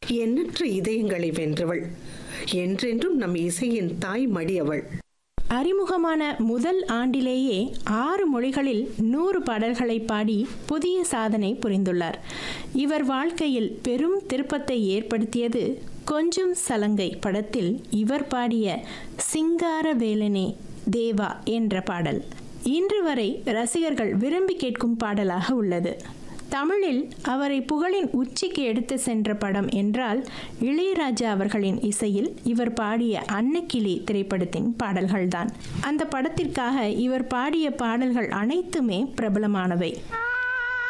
எண்ணற்ற இதயங்களை வென்றவள் என்றென்றும் நம் இசையின் தாய் மடி அவள் அறிமுகமான முதல் ஆண்டிலேயே ஆறு மொழிகளில் நூறு பாடல்களை பாடி புதிய சாதனை புரிந்துள்ளார் இவர் வாழ்க்கையில் பெரும் திருப்பத்தை ஏற்படுத்தியது கொஞ்சம் சலங்கை படத்தில் இவர் பாடிய சிங்கார வேலனே தேவா என்ற பாடல் இன்று வரை ரசிகர்கள் விரும்பி கேட்கும் பாடலாக உள்ளது தமிழில் அவரை புகழின் உச்சிக்கு எடுத்து சென்ற படம் என்றால் இளையராஜா அவர்களின் இசையில் இவர் பாடிய அன்னக்கிளி திரைப்படத்தின் பாடல்கள்தான் அந்த படத்திற்காக இவர் பாடிய பாடல்கள் அனைத்துமே பிரபலமானவை